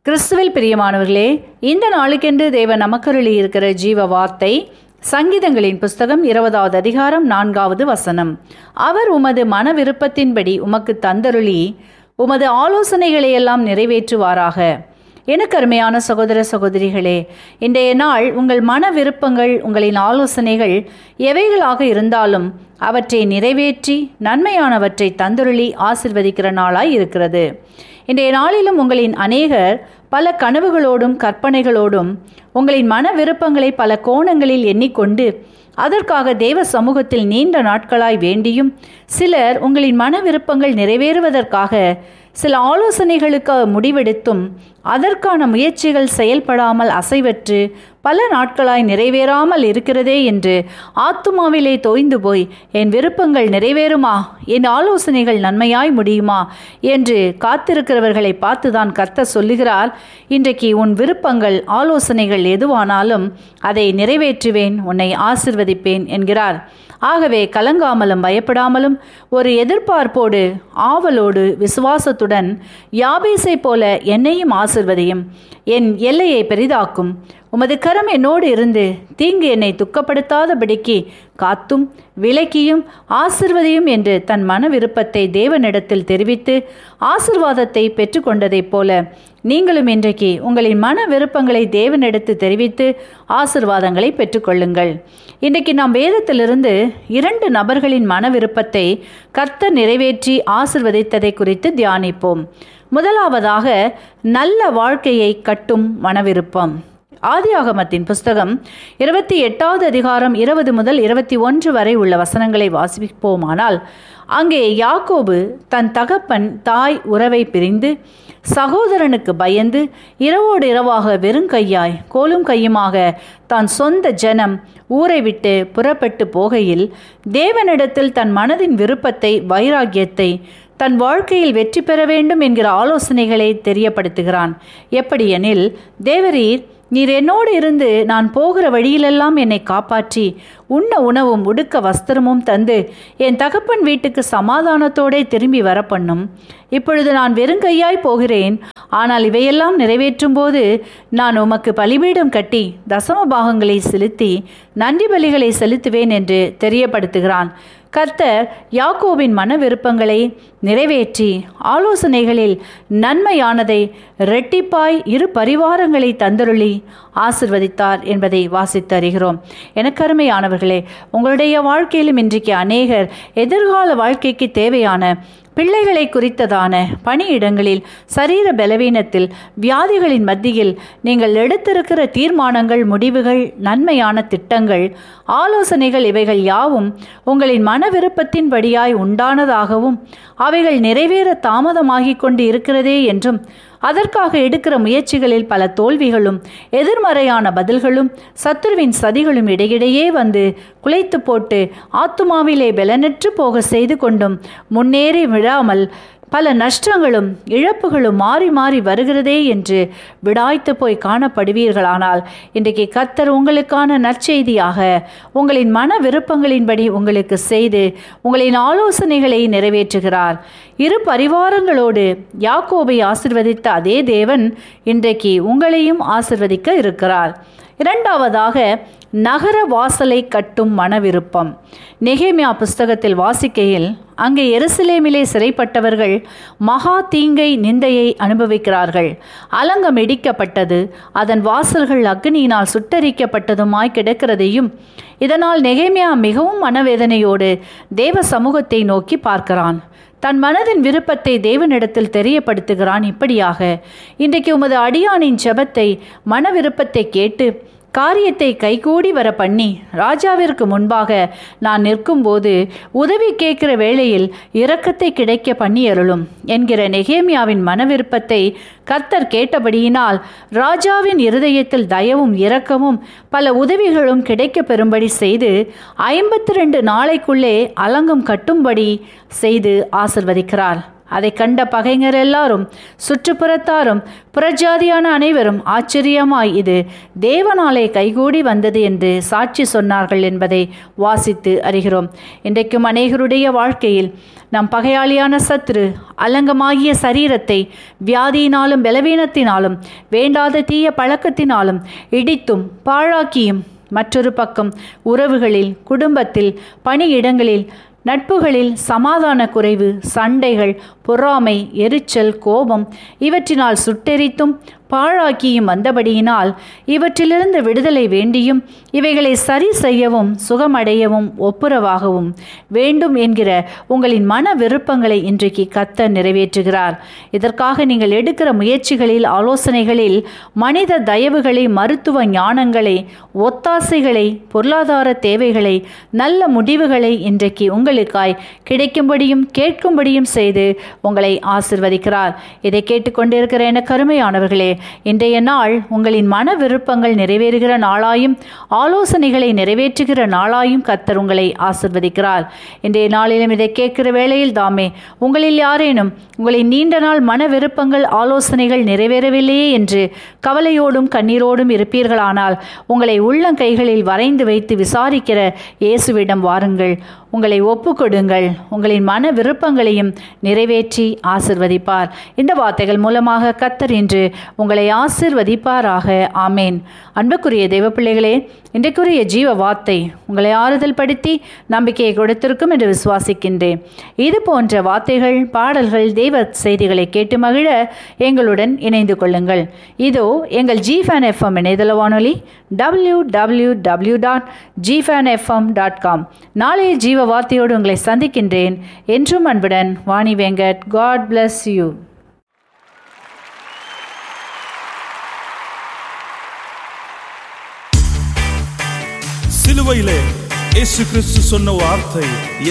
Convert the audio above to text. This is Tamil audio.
கிறிஸ்துவில் பிரியமானவர்களே இந்த நாளுக்கென்று தேவன் நமக்கருளி இருக்கிற ஜீவ வார்த்தை சங்கீதங்களின் புஸ்தகம் இருபதாவது அதிகாரம் நான்காவது வசனம் அவர் உமது மன விருப்பத்தின்படி உமக்கு தந்தருளி உமது ஆலோசனைகளை எல்லாம் நிறைவேற்றுவாராக எனக்கு அருமையான சகோதர சகோதரிகளே இன்றைய நாள் உங்கள் மன விருப்பங்கள் உங்களின் ஆலோசனைகள் எவைகளாக இருந்தாலும் அவற்றை நிறைவேற்றி நன்மையானவற்றை தந்தருளி ஆசிர்வதிக்கிற நாளாய் இருக்கிறது இன்றைய நாளிலும் உங்களின் அநேகர் பல கனவுகளோடும் கற்பனைகளோடும் உங்களின் மன விருப்பங்களை பல கோணங்களில் எண்ணிக்கொண்டு அதற்காக தேவ சமூகத்தில் நீண்ட நாட்களாய் வேண்டியும் சிலர் உங்களின் மன விருப்பங்கள் நிறைவேறுவதற்காக சில ஆலோசனைகளுக்கு முடிவெடுத்தும் அதற்கான முயற்சிகள் செயல்படாமல் அசைவற்று பல நாட்களாய் நிறைவேறாமல் இருக்கிறதே என்று ஆத்துமாவிலே தோய்ந்து போய் என் விருப்பங்கள் நிறைவேறுமா என் ஆலோசனைகள் நன்மையாய் முடியுமா என்று காத்திருக்கிறவர்களை பார்த்துதான் கர்த்தர் சொல்லுகிறார் இன்றைக்கு உன் விருப்பங்கள் ஆலோசனைகள் எதுவானாலும் அதை நிறைவேற்றுவேன் உன்னை ஆசிர்வதிப்பேன் என்கிறார் ஆகவே கலங்காமலும் பயப்படாமலும் ஒரு எதிர்பார்ப்போடு ஆவலோடு விசுவாசத்துடன் யாபேசை போல என்னையும் ஆசிர்வதையும் என் எல்லையை பெரிதாக்கும் உமது கரம் என்னோடு இருந்து தீங்கு என்னை துக்கப்படுத்தாதபடிக்கு காத்தும் விலக்கியும் ஆசிர்வதியும் என்று தன் மன விருப்பத்தை தேவனிடத்தில் தெரிவித்து ஆசிர்வாதத்தை பெற்றுக்கொண்டதைப் போல நீங்களும் இன்றைக்கு உங்களின் மன விருப்பங்களை தேவனிடத்து தெரிவித்து ஆசிர்வாதங்களை பெற்றுக்கொள்ளுங்கள் இன்றைக்கு நாம் வேதத்திலிருந்து இரண்டு நபர்களின் மன விருப்பத்தை கர்த்தர் நிறைவேற்றி ஆசிர்வதித்ததை குறித்து தியானிப்போம் முதலாவதாக நல்ல வாழ்க்கையை கட்டும் மனவிருப்பம் ஆதியாகமத்தின் புஸ்தகம் இருபத்தி எட்டாவது அதிகாரம் இருபது முதல் இருபத்தி ஒன்று வரை உள்ள வசனங்களை வாசிப்போமானால் அங்கே யாக்கோபு தன் தகப்பன் தாய் உறவை பிரிந்து சகோதரனுக்கு பயந்து இரவோடு இரவாக வெறுங்கையாய் கோலும் கையுமாக தான் சொந்த ஜனம் ஊரை விட்டு புறப்பட்டு போகையில் தேவனிடத்தில் தன் மனதின் விருப்பத்தை வைராக்கியத்தை தன் வாழ்க்கையில் வெற்றி பெற வேண்டும் என்கிற ஆலோசனைகளை தெரியப்படுத்துகிறான் எப்படியெனில் தேவரீர் நீர் என்னோடு இருந்து நான் போகிற வழியிலெல்லாம் என்னை காப்பாற்றி உண்ண உணவும் உடுக்க வஸ்திரமும் தந்து என் தகப்பன் வீட்டுக்கு சமாதானத்தோடே திரும்பி வர பண்ணும் இப்பொழுது நான் வெறுங்கையாய் போகிறேன் ஆனால் இவையெல்லாம் நிறைவேற்றும் போது நான் உமக்கு பலிபீடம் கட்டி தசம பாகங்களை செலுத்தி நன்றி பலிகளை செலுத்துவேன் என்று தெரியப்படுத்துகிறான் கர்த்தர் யாக்கோபின் மன விருப்பங்களை நிறைவேற்றி ஆலோசனைகளில் நன்மையானதை ரெட்டிப்பாய் இரு பரிவாரங்களை தந்தருளி ஆசிர்வதித்தார் என்பதை வாசித்து அறிகிறோம் எனக்கருமையானவர்களே உங்களுடைய வாழ்க்கையிலும் இன்றைக்கு அநேகர் எதிர்கால வாழ்க்கைக்கு தேவையான பிள்ளைகளை குறித்ததான பணியிடங்களில் சரீர பலவீனத்தில் வியாதிகளின் மத்தியில் நீங்கள் எடுத்திருக்கிற தீர்மானங்கள் முடிவுகள் நன்மையான திட்டங்கள் ஆலோசனைகள் இவைகள் யாவும் உங்களின் மன விருப்பத்தின்படியாய் உண்டானதாகவும் அவைகள் நிறைவேற தாமதமாகிக் கொண்டு இருக்கிறதே என்றும் அதற்காக எடுக்கிற முயற்சிகளில் பல தோல்விகளும் எதிர்மறையான பதில்களும் சத்துருவின் சதிகளும் இடையிடையே வந்து குலைத்து போட்டு ஆத்துமாவிலே பலனற்று போக செய்து கொண்டும் முன்னேறி விழாமல் பல நஷ்டங்களும் இழப்புகளும் மாறி மாறி வருகிறதே என்று விடாய்த்து போய் காணப்படுவீர்களானால் இன்றைக்கு கத்தர் உங்களுக்கான நற்செய்தியாக உங்களின் மன விருப்பங்களின்படி உங்களுக்கு செய்து உங்களின் ஆலோசனைகளை நிறைவேற்றுகிறார் இரு பரிவாரங்களோடு யாக்கோபை ஆசிர்வதித்த அதே தேவன் இன்றைக்கு உங்களையும் ஆசிர்வதிக்க இருக்கிறார் இரண்டாவதாக நகர வாசலை கட்டும் மனவிருப்பம் நெகேமியா புஸ்தகத்தில் வாசிக்கையில் அங்கே எருசலேமிலே சிறைப்பட்டவர்கள் மகா தீங்கை நிந்தையை அனுபவிக்கிறார்கள் அலங்கம் இடிக்கப்பட்டது அதன் வாசல்கள் அக்னியினால் சுட்டரிக்கப்பட்டதுமாய் கிடக்கிறதையும் இதனால் நெகேமியா மிகவும் மனவேதனையோடு தேவ சமூகத்தை நோக்கி பார்க்கிறான் தன் மனதின் விருப்பத்தை தேவனிடத்தில் தெரியப்படுத்துகிறான் இப்படியாக இன்றைக்கு உமது அடியானின் ஜெபத்தை மன விருப்பத்தை கேட்டு காரியத்தை கைகூடி வர பண்ணி ராஜாவிற்கு முன்பாக நான் நிற்கும்போது உதவி கேட்கிற வேளையில் இரக்கத்தை கிடைக்க பண்ணி அருளும் என்கிற நெகேமியாவின் மனவிருப்பத்தை கர்த்தர் கேட்டபடியினால் ராஜாவின் இருதயத்தில் தயவும் இரக்கமும் பல உதவிகளும் கிடைக்க பெறும்படி செய்து ஐம்பத்தி ரெண்டு நாளைக்குள்ளே அலங்கம் கட்டும்படி செய்து ஆசிர்வதிக்கிறார் அதை கண்ட பகைஞர் எல்லாரும் சுற்றுப்புறத்தாரும் புறஜாதியான அனைவரும் ஆச்சரியமாய் இது தேவனாலே கைகூடி வந்தது என்று சாட்சி சொன்னார்கள் என்பதை வாசித்து அறிகிறோம் இன்றைக்கும் அநேகருடைய வாழ்க்கையில் நம் பகையாளியான சத்துரு அலங்கமாகிய சரீரத்தை வியாதியினாலும் பலவீனத்தினாலும் வேண்டாத தீய பழக்கத்தினாலும் இடித்தும் பாழாக்கியும் மற்றொரு பக்கம் உறவுகளில் குடும்பத்தில் பணியிடங்களில் நட்புகளில் சமாதான குறைவு சண்டைகள் பொறாமை எரிச்சல் கோபம் இவற்றினால் சுட்டெரித்தும் பாழாக்கியும் வந்தபடியினால் இவற்றிலிருந்து விடுதலை வேண்டியும் இவைகளை சரி செய்யவும் சுகமடையவும் ஒப்புரவாகவும் வேண்டும் என்கிற உங்களின் மன விருப்பங்களை இன்றைக்கு கத்த நிறைவேற்றுகிறார் இதற்காக நீங்கள் எடுக்கிற முயற்சிகளில் ஆலோசனைகளில் மனித தயவுகளை மருத்துவ ஞானங்களை ஒத்தாசைகளை பொருளாதார தேவைகளை நல்ல முடிவுகளை இன்றைக்கு உங்களுக்காய் கிடைக்கும்படியும் கேட்கும்படியும் செய்து உங்களை ஆசிர்வதிக்கிறார் இதை கேட்டுக்கொண்டிருக்கிற என கருமையானவர்களே இன்றைய நாள் உங்களின் மன விருப்பங்கள் நிறைவேறுகிற நாளாயும் ஆலோசனைகளை நிறைவேற்றுகிற நாளாயும் கத்தர் உங்களை ஆசிர்வதிக்கிறார் இன்றைய நாளிலும் இதை கேட்கிற வேளையில் தாமே உங்களில் யாரேனும் உங்களின் நீண்ட நாள் மன விருப்பங்கள் ஆலோசனைகள் நிறைவேறவில்லையே என்று கவலையோடும் கண்ணீரோடும் இருப்பீர்களானால் உங்களை உள்ளங்கைகளில் வரைந்து வைத்து விசாரிக்கிற இயேசுவிடம் வாருங்கள் உங்களை ஒப்புக்கொடுங்கள் உங்களின் மன விருப்பங்களையும் நிறைவேற்றி ஆசிர்வதிப்பார் இந்த வார்த்தைகள் மூலமாக கத்தர் இன்று உங்களை ஆசிர்வதிப்பாராக ஆமேன் அன்புக்குரிய தெய்வ பிள்ளைகளே இன்றைக்குரிய ஜீவ வார்த்தை உங்களை ஆறுதல் படுத்தி நம்பிக்கையை கொடுத்திருக்கும் என்று விசுவாசிக்கின்றேன் இது போன்ற வார்த்தைகள் பாடல்கள் தெய்வ செய்திகளை கேட்டு மகிழ எங்களுடன் இணைந்து கொள்ளுங்கள் இதோ எங்கள் ஜிஃபேன் எஃப்எம் இணையதள வானொலி டபிள்யூ டபிள்யூ டபிள்யூ டாட் ஜிஃபேன் எஃப்எம் டாட் காம் நாளைய ஜீவ வார்த்தையோடு உங்களை சந்திக்கின்றேன் என்றும் அன்புடன் Vani Venkat god bless you சிலுவையிலே இயேசு கிறிஸ்து சொன்ன வார்த்தை